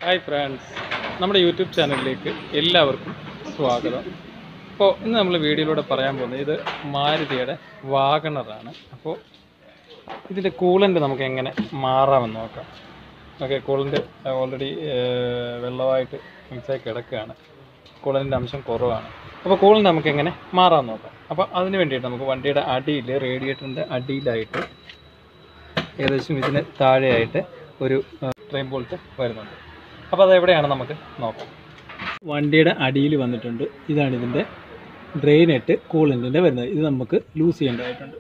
hi friends നമ്മുടെ YouTube ചാനലിലേക്ക് എല്ലാവർക്കും സ്വാഗതം അപ്പോൾ ഇന്ന് നമ്മൾ വീഡിയോയിലൂടെ പറയാൻ പോകുന്നത് ഇത് മാരുതിയുടെ വാഗണറാണ് അപ്പോൾ ഇതിൻ്റെ കൂളൻ്റ് നമുക്ക് എങ്ങനെ മാറാമെന്ന് നോക്കാം ഓക്കെ കൂളൻ്റ് ഓൾറെഡി വെള്ളമായിട്ട് മിക്സായി കിടക്കുകയാണ് കൂളൻ്റിൻ്റെ അംശം കുറവാണ് അപ്പോൾ കൂളൻ്റ് നമുക്ക് എങ്ങനെ മാറാമെന്ന് നോക്കാം അപ്പോൾ അതിന് വേണ്ടിയിട്ട് നമുക്ക് വണ്ടിയുടെ അടിയിൽ റേഡിയേറ്ററിൻ്റെ അടിയിലായിട്ട് ഏകദേശം ഇതിന് താഴെയായിട്ട് ഒരു ട്രെയിൻ ബോൾട്ട് വരുന്നുണ്ട് അപ്പോൾ അത് എവിടെയാണ് നമുക്ക് നോക്കാം വണ്ടിയുടെ അടിയിൽ വന്നിട്ടുണ്ട് ഇതാണ് ഇതിൻ്റെ ഡ്രെയിനെട്ട് കൂളൻറ്റിൻ്റെ വരുന്നത് ഇത് നമുക്ക് ലൂസ് ചെയ്യേണ്ടതായിട്ടുണ്ട്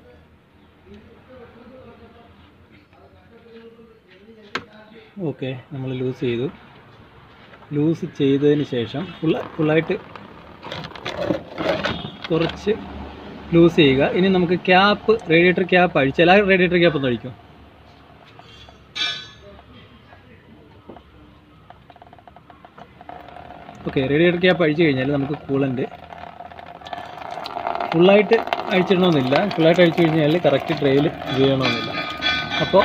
ഓക്കെ നമ്മൾ ലൂസ് ചെയ്തു ലൂസ് ചെയ്തതിന് ശേഷം ഫുള്ള ഫുള്ളായിട്ട് കുറച്ച് ലൂസ് ചെയ്യുക ഇനി നമുക്ക് ക്യാപ്പ് റേഡിയേറ്റർ ക്യാപ്പ് അഴിച്ചാൽ ആ റേഡിയേറ്റർ ക്യാപ്പ് ഒന്ന് അഴിക്കും ഓക്കെ റേഡിയേറ്റർ ക്യാപ്പ് അഴിച്ചു കഴിഞ്ഞാൽ നമുക്ക് കൂളൻ്റ് ഫുള്ളായിട്ട് അഴിച്ചിടണമെന്നില്ല ഫുള്ളായിട്ട് അഴിച്ചു കഴിഞ്ഞാൽ കറക്റ്റ് ട്രെയിൽ വീഴണമെന്നില്ല അപ്പോൾ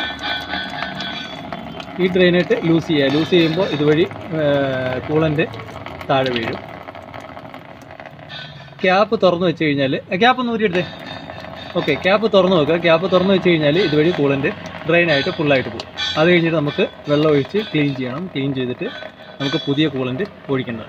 ഈ ഡ്രെയിനായിട്ട് ലൂസ് ചെയ്യുക ലൂസ് ചെയ്യുമ്പോൾ ഇതുവഴി കൂളൻ്റ് താഴെ വീഴും ക്യാപ്പ് തുറന്നു വെച്ച് കഴിഞ്ഞാൽ ക്യാപ്പ് ഒന്ന് ഊരിയെടുത്തേ ഓക്കെ ക്യാപ്പ് തുറന്നു നോക്കുക ക്യാപ്പ് തുറന്നു വെച്ച് കഴിഞ്ഞാൽ ഇതുവഴി കൂളൻ്റ് ഡ്രെയിനായിട്ട് ഫുള്ളായിട്ട് പോകും അത് കഴിഞ്ഞിട്ട് നമുക്ക് വെള്ളം ഒഴിച്ച് ക്ലീൻ ചെയ്യണം ക്ലീൻ ചെയ്തിട്ട് നമുക്ക് പുതിയ കൂളൻ്റ് ഒഴിക്കേണ്ടത്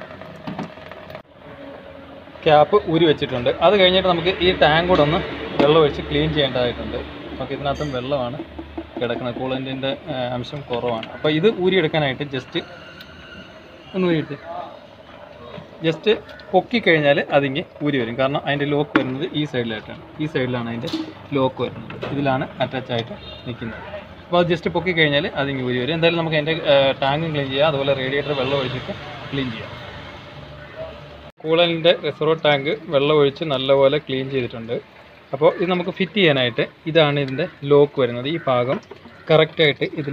ക്യാപ്പ് ഊരി വെച്ചിട്ടുണ്ട് അത് കഴിഞ്ഞിട്ട് നമുക്ക് ഈ ടാങ്ക് കൂടെ ഒന്ന് വെള്ളം ഒഴിച്ച് ക്ലീൻ ചെയ്യേണ്ടതായിട്ടുണ്ട് നമുക്ക് ഇതിനകത്തും വെള്ളമാണ് കിടക്കുന്നത് കൂളൻറ്റിൻ്റെ അംശം കുറവാണ് അപ്പോൾ ഇത് ഊരിയെടുക്കാനായിട്ട് ജസ്റ്റ് ഒന്ന് ഊരിയെടുത്ത് ജസ്റ്റ് പൊക്കി കഴിഞ്ഞാൽ അതിങ്ങ് ഊരി വരും കാരണം അതിൻ്റെ ലോക്ക് വരുന്നത് ഈ സൈഡിലായിട്ടാണ് ഈ സൈഡിലാണ് അതിൻ്റെ ലോക്ക് വരുന്നത് ഇതിലാണ് അറ്റാച്ച് ആയിട്ട് നിൽക്കുന്നത് അപ്പോൾ അത് ജസ്റ്റ് പൊക്കി കഴിഞ്ഞാൽ അതിങ്ങ് ഊരി വരും എന്തായാലും നമുക്ക് അതിൻ്റെ ടാങ്കും ക്ലീൻ ചെയ്യാം അതുപോലെ റേഡിയേറ്റർ വെള്ളം ഒഴിച്ചിട്ട് ക്ലീൻ ചെയ്യാം കൂളലിൻ്റെ റിസർവ് ടാങ്ക് വെള്ളം ഒഴിച്ച് നല്ലപോലെ ക്ലീൻ ചെയ്തിട്ടുണ്ട് അപ്പോൾ ഇത് നമുക്ക് ഫിറ്റ് ചെയ്യാനായിട്ട് ഇതാണ് ഇതിൻ്റെ ലോക്ക് വരുന്നത് ഈ ഭാഗം കറക്റ്റായിട്ട് ഇതിൽ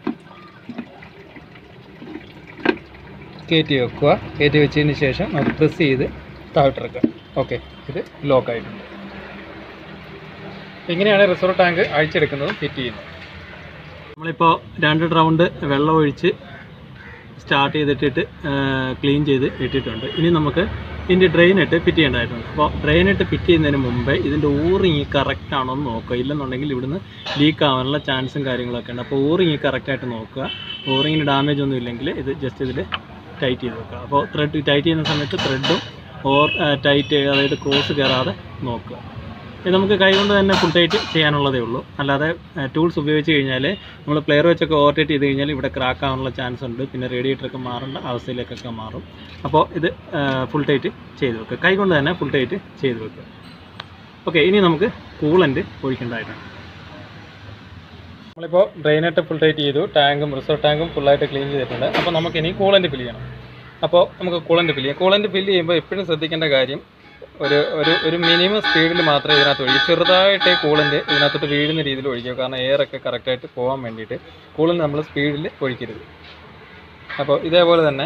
കയറ്റി വെക്കുക കയറ്റി വെച്ചതിന് ശേഷം നമുക്ക് പ്രസ് ചെയ്ത് താഴ്ത്തിറക്കുക ഓക്കെ ഇത് ലോക്കായിട്ടുണ്ട് ഇങ്ങനെയാണ് റിസർവ് ടാങ്ക് അഴിച്ചെടുക്കുന്നതും ഫിറ്റ് ചെയ്യുന്നത് നമ്മളിപ്പോൾ രണ്ട് റൗണ്ട് വെള്ളം ഒഴിച്ച് സ്റ്റാർട്ട് ചെയ്തിട്ടിട്ട് ക്ലീൻ ചെയ്ത് ഇട്ടിട്ടുണ്ട് ഇനി നമുക്ക് ഇതിൻ്റെ ഡ്രെയിനിട്ട് ഫിറ്റ് ചെയ്യേണ്ടതായിട്ടുണ്ട് അപ്പോൾ ഡ്രെയിനിട്ട് ഫിറ്റ് ചെയ്യുന്നതിന് മുമ്പേ ഇതിൻ്റെ ഊറിങ് കറക്റ്റ് ആണോ എന്ന് നോക്കുക ഇല്ലെന്നുണ്ടെങ്കിൽ ഇവിടുന്ന് ലീക്ക് ആവാനുള്ള ചാൻസും കാര്യങ്ങളൊക്കെ ഉണ്ട് അപ്പോൾ ഊറിങ് കറക്റ്റായിട്ട് നോക്കുക ഊറിങ്ങിന് ഡാമേജ് ഒന്നും ഇല്ലെങ്കിൽ ഇത് ജസ്റ്റ് ഇതിൽ ടൈറ്റ് ചെയ്ത് വെക്കുക അപ്പോൾ ത്രെഡ് ടൈറ്റ് ചെയ്യുന്ന സമയത്ത് ത്രെഡും ഓർ ടൈറ്റ് അതായത് ക്രോസ് കയറാതെ നോക്കുക ഇത് നമുക്ക് കൈകൊണ്ട് തന്നെ ഫുൾ ടൈറ്റ് ചെയ്യാനുള്ളതേ ഉള്ളൂ അല്ലാതെ ടൂൾസ് ഉപയോഗിച്ച് കഴിഞ്ഞാൽ നമ്മൾ പ്ലെയർ വെച്ചൊക്കെ ഓവർടൈറ്റ് ചെയ്ത് കഴിഞ്ഞാൽ ഇവിടെ ക്രാക്ക് ആവാനുള്ള ചാൻസ് ഉണ്ട് പിന്നെ റേഡിയേറ്ററൊക്കെ മാറേണ്ട അവസ്ഥയിലേക്കൊക്കെ മാറും അപ്പോൾ ഇത് ഫുൾ ടൈറ്റ് ചെയ്ത് വെക്കുക കൈകൊണ്ട് തന്നെ ഫുൾ ടൈറ്റ് ചെയ്ത് വെക്കുക ഓക്കെ ഇനി നമുക്ക് കൂളൻ്റ് ഒഴിക്കേണ്ടതായിട്ടുണ്ട് നമ്മളിപ്പോൾ ഡ്രെയിനായിട്ട് ഫുൾ ടൈറ്റ് ചെയ്തു ടാങ്കും റിസർവ് ടാങ്കും ഫുള്ളായിട്ട് ക്ലീൻ ചെയ്തിട്ടുണ്ട് അപ്പോൾ നമുക്കിനി കൂളൻ്റ് ഫില്ല് ചെയ്യണം അപ്പോൾ നമുക്ക് കൂളൻ്റ് ഫില്ല് ചെയ്യാം കൂളൻ്റ് ഫില്ല് ചെയ്യുമ്പോൾ എപ്പോഴും ശ്രദ്ധിക്കേണ്ട കാര്യം ഒരു ഒരു ഒരു മിനിമം സ്പീഡിൽ മാത്രമേ ഇതിനകത്ത് ഒഴിക്കൂ ചെറുതായിട്ട് കൂളൻ്റ് ഇതിനകത്തോട്ട് വീഴുന്ന രീതിയിൽ ഒഴിക്കുക കാരണം എയറൊക്കെ കറക്റ്റായിട്ട് പോകാൻ വേണ്ടിയിട്ട് കൂളൻ്റ് നമ്മൾ സ്പീഡിൽ ഒഴിക്കരുത് അപ്പോൾ ഇതേപോലെ തന്നെ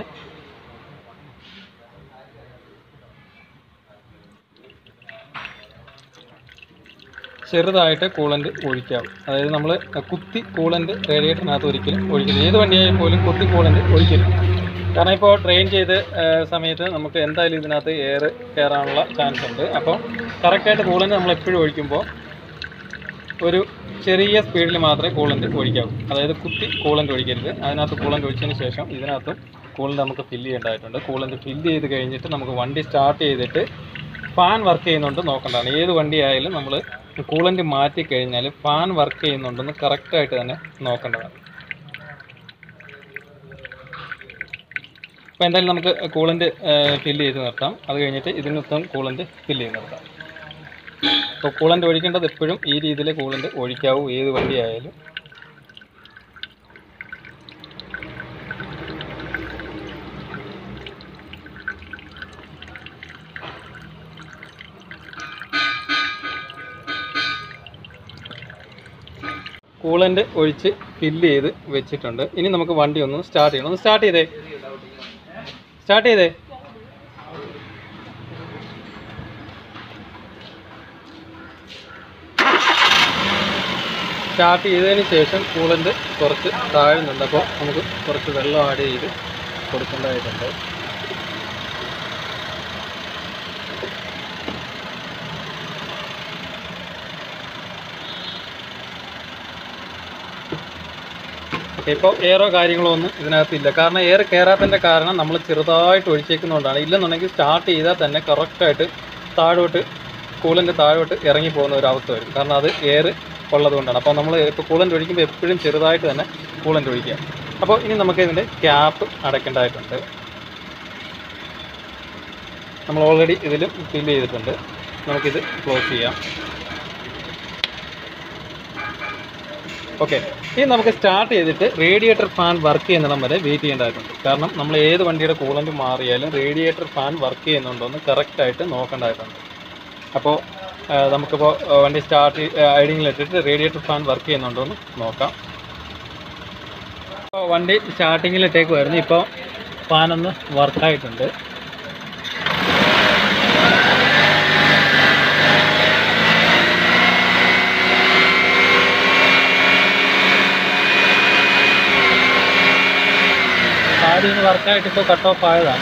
ചെറുതായിട്ട് കൂളൻ്റ് ഒഴിക്കാവും അതായത് നമ്മൾ കുത്തി കൂളൻ്റ് റേഡിയേറ്ററിനകത്ത് ഒരിക്കലും ഒഴിക്കരുത് ഏത് വണ്ടിയായാലും പോലും കുത്തി കൂളൻ്റ് ഒഴിക്കരുത് കാരണം ഇപ്പോൾ ട്രെയിൻ ചെയ്ത് സമയത്ത് നമുക്ക് എന്തായാലും ഇതിനകത്ത് എയർ കയറാനുള്ള ചാൻസ് ഉണ്ട് അപ്പോൾ കറക്റ്റായിട്ട് കൂളൻ്റ് നമ്മൾ എപ്പോഴും ഒഴിക്കുമ്പോൾ ഒരു ചെറിയ സ്പീഡിൽ മാത്രമേ കൂളൻ്റ് ഒഴിക്കാവൂ അതായത് കുത്തി കൂളൻ്റ് ഒഴിക്കരുത് അതിനകത്ത് കൂളൻ്റ് ഒഴിച്ചതിന് ശേഷം ഇതിനകത്തും കൂളൻ്റ് നമുക്ക് ഫില്ല് ചെയ്യേണ്ടതായിട്ടുണ്ട് കൂളൻ്റ് ഫില്ല് ചെയ്ത് കഴിഞ്ഞിട്ട് നമുക്ക് വണ്ടി സ്റ്റാർട്ട് ചെയ്തിട്ട് ഫാൻ വർക്ക് ചെയ്യുന്നുണ്ട് നോക്കേണ്ടതാണ് ഏത് വണ്ടി ആയാലും നമ്മൾ കൂളൻ്റ് മാറ്റി കഴിഞ്ഞാൽ ഫാൻ വർക്ക് ചെയ്യുന്നുണ്ടെന്ന് കറക്റ്റായിട്ട് തന്നെ നോക്കേണ്ടതാണ് അപ്പോൾ എന്തായാലും നമുക്ക് കൂളൻ്റ് ഫില്ല് ചെയ്ത് നിർത്താം അത് കഴിഞ്ഞിട്ട് ഇതിനൊപ്പം കൂളൻ്റ് ഫില്ല് ചെയ്ത് നിർത്താം അപ്പോൾ കൂളൻ്റ് ഒഴിക്കേണ്ടത് എപ്പോഴും ഈ രീതിയിൽ കൂളൻ്റ് ഒഴിക്കാവൂ ഏത് വണ്ടി ആയാലും കൂളൻ്റ് ഒഴിച്ച് ഫില്ല് ചെയ്ത് വെച്ചിട്ടുണ്ട് ഇനി നമുക്ക് വണ്ടി ഒന്ന് സ്റ്റാർട്ട് ചെയ്യണം ഒന്ന് സ്റ്റാർട്ട് ചെയ്തേ സ്റ്റാർട്ട് ചെയ്തേ സ്റ്റാർട്ട് ചെയ്തതിന് ശേഷം കൂളൻ്റ് കുറച്ച് താഴുന്നുണ്ട് അപ്പോൾ നമുക്ക് കുറച്ച് വെള്ളം ആഡ് ചെയ്ത് കൊടുക്കേണ്ടതായിട്ടുണ്ട് ഓക്കെ ഇപ്പോൾ എയറോ കാര്യങ്ങളോ ഒന്നും ഇതിനകത്തില്ല കാരണം എയർ കയറാത്തതിൻ്റെ കാരണം നമ്മൾ ചെറുതായിട്ട് ഒഴിച്ചേക്കുന്നതുകൊണ്ടാണ് ഇല്ലെന്നുണ്ടെങ്കിൽ സ്റ്റാർട്ട് ചെയ്താൽ തന്നെ കറക്റ്റായിട്ട് താഴോട്ട് കൂളിൻ്റെ താഴോട്ട് ഇറങ്ങി പോകുന്ന ഒരു അവസ്ഥ വരും കാരണം അത് എയർ ഉള്ളത് കൊണ്ടാണ് അപ്പോൾ നമ്മൾ ഇപ്പോൾ കൂളൻ്റ് ഒഴിക്കുമ്പോൾ എപ്പോഴും ചെറുതായിട്ട് തന്നെ കൂളൻ്റ് ഒഴിക്കുക അപ്പോൾ ഇനി നമുക്ക് ഇതിൻ്റെ ക്യാപ്പ് അടയ്ക്കേണ്ടതായിട്ടുണ്ട് നമ്മൾ ഓൾറെഡി ഇതിലും ഫില്ല് ചെയ്തിട്ടുണ്ട് നമുക്കിത് ക്ലോസ് ചെയ്യാം ഓക്കെ ഇനി നമുക്ക് സ്റ്റാർട്ട് ചെയ്തിട്ട് റേഡിയേറ്റർ ഫാൻ വർക്ക് ചെയ്യുന്നിടം വരെ വെയിറ്റ് ചെയ്യേണ്ടതായിട്ടുണ്ട് കാരണം നമ്മൾ ഏത് വണ്ടിയുടെ കൂളൻ്റ് മാറിയാലും റേഡിയേറ്റർ ഫാൻ വർക്ക് ചെയ്യുന്നുണ്ടോ എന്ന് കറക്റ്റായിട്ട് നോക്കേണ്ടതായിട്ടുണ്ട് അപ്പോൾ നമുക്കിപ്പോൾ ആ, വണ്ടി സ്റ്റാർട്ട് ഐഡിങ്ങിലിട്ടിട്ട് റേഡിയേറ്റർ ഫാൻ വർക്ക് ചെയ്യുന്നുണ്ടോ എന്ന് നോക്കാം ഇപ്പോൾ വണ്ടി സ്റ്റാർട്ടിങ്ങിലിട്ടേക്കുമായിരുന്നു ഇപ്പോൾ ഫാനൊന്ന് വർക്കായിട്ടുണ്ട് ആദ്യം ഒന്ന് വർക്കായിട്ട് ഇപ്പോൾ കട്ട് ഓഫ് ആയതാണ്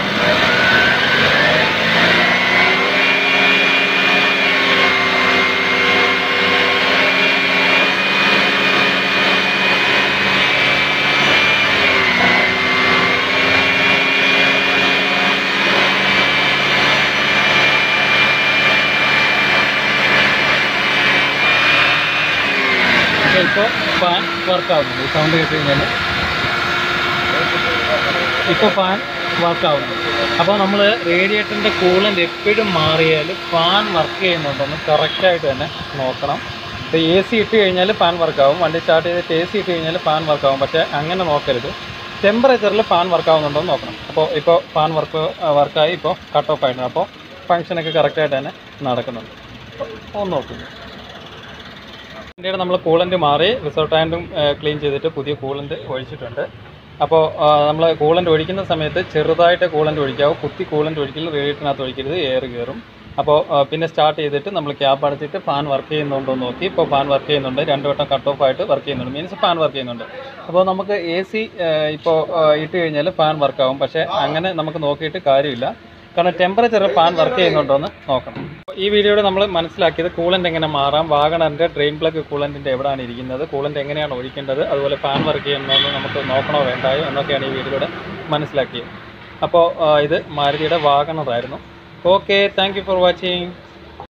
ഓക്കെ ഇപ്പോൾ ഫാൻ വർക്ക് ആവുന്നുണ്ട് സൗണ്ട് കേട്ട് കഴിഞ്ഞാൽ ഇപ്പോൾ ഫാൻ വർക്ക് ആവുന്നുണ്ട് അപ്പോൾ നമ്മൾ റേഡിയേറ്ററിൻ്റെ കൂളൻ്റ് എപ്പോഴും മാറിയാൽ ഫാൻ വർക്ക് ചെയ്യുന്നുണ്ടെന്ന് കറക്റ്റായിട്ട് തന്നെ നോക്കണം ഇപ്പോൾ എ സി ഇട്ട് കഴിഞ്ഞാൽ ഫാൻ വർക്കാവും വണ്ടി സ്റ്റാർട്ട് ചെയ്തിട്ട് എ സി ഇട്ട് കഴിഞ്ഞാൽ ഫാൻ വർക്കാവും പക്ഷേ അങ്ങനെ നോക്കരുത് ടെമ്പറേച്ചറിൽ ഫാൻ വർക്ക് ആവുന്നുണ്ടോ എന്ന് നോക്കണം അപ്പോൾ ഇപ്പോൾ ഫാൻ വർക്ക് വർക്കായി ഇപ്പോൾ കട്ട് ഓഫ് ആയിട്ടുണ്ട് അപ്പോൾ ഫങ്ഷനൊക്കെ കറക്റ്റായിട്ട് തന്നെ നടക്കുന്നുണ്ട് അപ്പോൾ ഒന്ന് നോക്കുന്നു വണ്ടിയുടെ നമ്മൾ കൂളൻ്റ് മാറി റിസർവ് ടാങ്കും ക്ലീൻ ചെയ്തിട്ട് പുതിയ കൂളൻ്റ് ഒഴിച്ചിട്ടുണ്ട് അപ്പോൾ നമ്മൾ കൂളൻ്റ് ഒഴിക്കുന്ന സമയത്ത് ചെറുതായിട്ട് കൂളൻ്റ് ഒഴിക്കാവും കുത്തി കൂളൻ്റ് ഒഴിക്കൽ റേഡിയേറ്ററിനകത്ത് ഒഴിക്കരുത് എയർ കയറും അപ്പോൾ പിന്നെ സ്റ്റാർട്ട് ചെയ്തിട്ട് നമ്മൾ ക്യാപ്പ് അടച്ചിട്ട് ഫാൻ വർക്ക് ചെയ്യുന്നുണ്ടോ എന്ന് നോക്കി ഇപ്പോൾ ഫാൻ വർക്ക് ചെയ്യുന്നുണ്ട് രണ്ട് വട്ടം കട്ട് ഓഫ് ആയിട്ട് വർക്ക് ചെയ്യുന്നുണ്ട് മീൻസ് ഫാൻ വർക്ക് ചെയ്യുന്നുണ്ട് അപ്പോൾ നമുക്ക് എ സി ഇപ്പോൾ ഇട്ട് കഴിഞ്ഞാൽ ഫാൻ വർക്കാവും പക്ഷേ അങ്ങനെ നമുക്ക് നോക്കിയിട്ട് കാര്യമില്ല കാരണം ടെമ്പറേച്ചർ ഫാൻ വർക്ക് ചെയ്യുന്നുണ്ടോ എന്ന് നോക്കണം ഈ വീഡിയോയുടെ നമ്മൾ മനസ്സിലാക്കിയത് കൂളൻ്റ് എങ്ങനെ മാറാം വാഗണറിൻ്റെ ഡ്രെയിൻ പ്ലഗ് കൂളൻറ്റിൻ്റെ എവിടെയാണ് ഇരിക്കുന്നത് കൂളൻ്റ് എങ്ങനെയാണ് ഒഴിക്കേണ്ടത് അതുപോലെ ഫാൻ വർക്ക് ചെയ്യണമെന്ന് നമുക്ക് നോക്കണോ വേണ്ടായോ എന്നൊക്കെയാണ് ഈ വീഡിയോയുടെ മനസ്സിലാക്കിയത് അപ്പോൾ ആ, ഇത് മാരുതിയുടെ വാഗണറായിരുന്നു okay thank you for watching